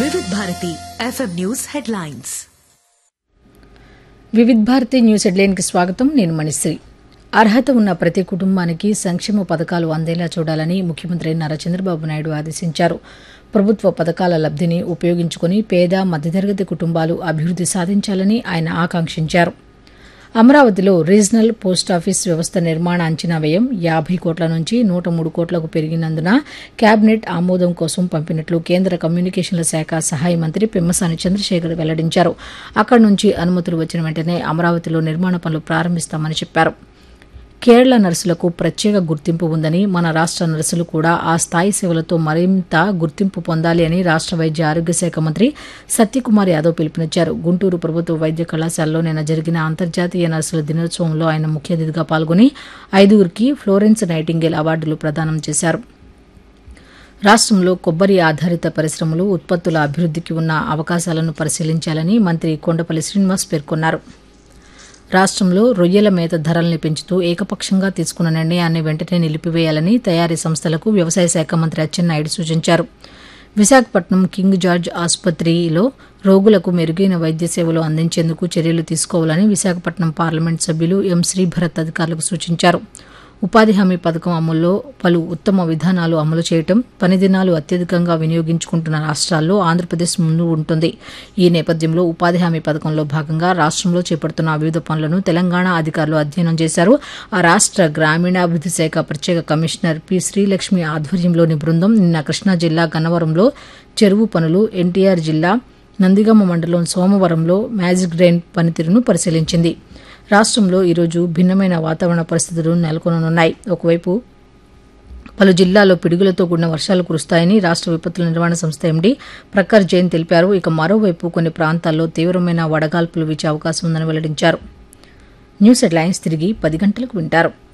వివిధ Bharati FM news headlines Vividh Bharati news హెడ్లైన్కి స్వాగతం నేను మణిశ్రీ అర్హత ఉన్న ప్రతి కుటుంబానికి సంక్షేమ పథకాలు అందేలా చూడాలని ముఖ్యమంత్రి నారా చంద్రబాబు నాయుడు ఆదేశించారు ప్రభుత్వ పథకాల లబ్ధిని ఉపయోగించుకుని పేద మధ్యతరగతి కుటుంబాలు అభివృద్ధి సాధించాలని ఆయన ఆకాంక్షించారు అమరావతిలో రీజనల్ పోస్టాఫీస్ వ్యవస్థ నిర్మాణ అంచనా వ్యయం యాభై కోట్ల నుంచి నూట మూడు కోట్లకు పెరిగినందున కేబినెట్ ఆమోదం కోసం పంపినట్లు కేంద్ర కమ్యూనికేషన్ల శాఖ సహాయ మంత్రి పెమ్మసాని చంద్రశేఖర్ వెల్లడించారు అక్కడి నుంచి అనుమతులు వచ్చిన వెంటనే అమరావతిలో నిర్మాణ పనులు ప్రారంభిస్తామని చెప్పారు కేరళ నర్సులకు ప్రత్యేక గుర్తింపు ఉందని మన రాష్ట నర్సులు కూడా ఆ స్థాయి సేవలతో మరింత గుర్తింపు పొందాలి అని రాష్ట వైద్య ఆరోగ్య శాఖ మంత్రి సత్యకుమార్ యాదవ్ పిలుపునిచ్చారు గుంటూరు ప్రభుత్వ వైద్య కళాశాలలో నిన్న జరిగిన అంతర్జాతీయ నర్సుల దినోత్సవంలో ఆయన ముఖ్య అతిథిగా పాల్గొని ఐదుగురికి ఫ్లోరెన్స్ నైటింగేల్ అవార్డులు ప్రదానం చేశారు రాష్ట్రంలో కొబ్బరి ఆధారిత పరిశ్రమలు ఉత్పత్తుల అభివృద్ధికి ఉన్న అవకాశాలను పరిశీలించాలని మంత్రి కొండపల్లి శ్రీనివాస్ పేర్కొన్నారు రాష్ట్రంలో రొయ్యల మేత ధరల్ని పెంచుతూ ఏకపక్షంగా తీసుకున్న నిర్ణయాన్ని వెంటనే నిలిపివేయాలని తయారీ సంస్థలకు వ్యవసాయ శాఖ మంత్రి అచ్చెన్నాయుడు సూచించారు విశాఖపట్నం కింగ్ జార్జ్ ఆసుపత్రిలో రోగులకు మెరుగైన వైద్య సేవలు అందించేందుకు చర్యలు తీసుకోవాలని విశాఖపట్నం పార్లమెంట్ సభ్యులు ఎం శ్రీభరత్ అధికారులకు సూచించారు ఉపాధి హామీ పథకం అమల్లో పలు ఉత్తమ విధానాలు అమలు చేయటం పని దినాలు అత్యధికంగా వినియోగించుకుంటున్న రాష్ట్రాల్లో ఆంధ్రప్రదేశ్ ముందు ఉంటుంది ఈ నేపథ్యంలో ఉపాధి హామీ పథకంలో భాగంగా రాష్ట్రంలో చేపడుతున్న వివిధ పనులను తెలంగాణ అధికారులు అధ్యయనం చేశారు ఆ రాష్ట్ర గ్రామీణాభివృద్ధి శాఖ ప్రత్యేక కమిషనర్ పి శ్రీలక్ష్మి ఆధ్వర్యంలోని బృందం నిన్న కృష్ణా జిల్లా గన్నవరంలో చెరువు పనులు ఎన్టీఆర్ జిల్లా నందిగామ మండలం సోమవరంలో మ్యాజిక్ డ్రైన్ పనితీరును పరిశీలించింది రాష్ట్రంలో ఈరోజు భిన్నమైన వాతావరణ పరిస్థితులు నెలకొననున్నాయి ఒకవైపు పలు జిల్లాల్లో పిడుగులతో కూడిన వర్షాలు కురుస్తాయని రాష్ట్ర విపత్తుల నిర్వహణ సంస్థ ఎండీ ప్రఖర్ జైన్ తెలిపారు ఇక మరోవైపు కొన్ని ప్రాంతాల్లో తీవ్రమైన వడగాల్పులు వీచే అవకాశం ఉందని వెల్లడించారు న్యూస్ హెడ్లైన్స్ తిరిగి పది గంటలకు వింటారు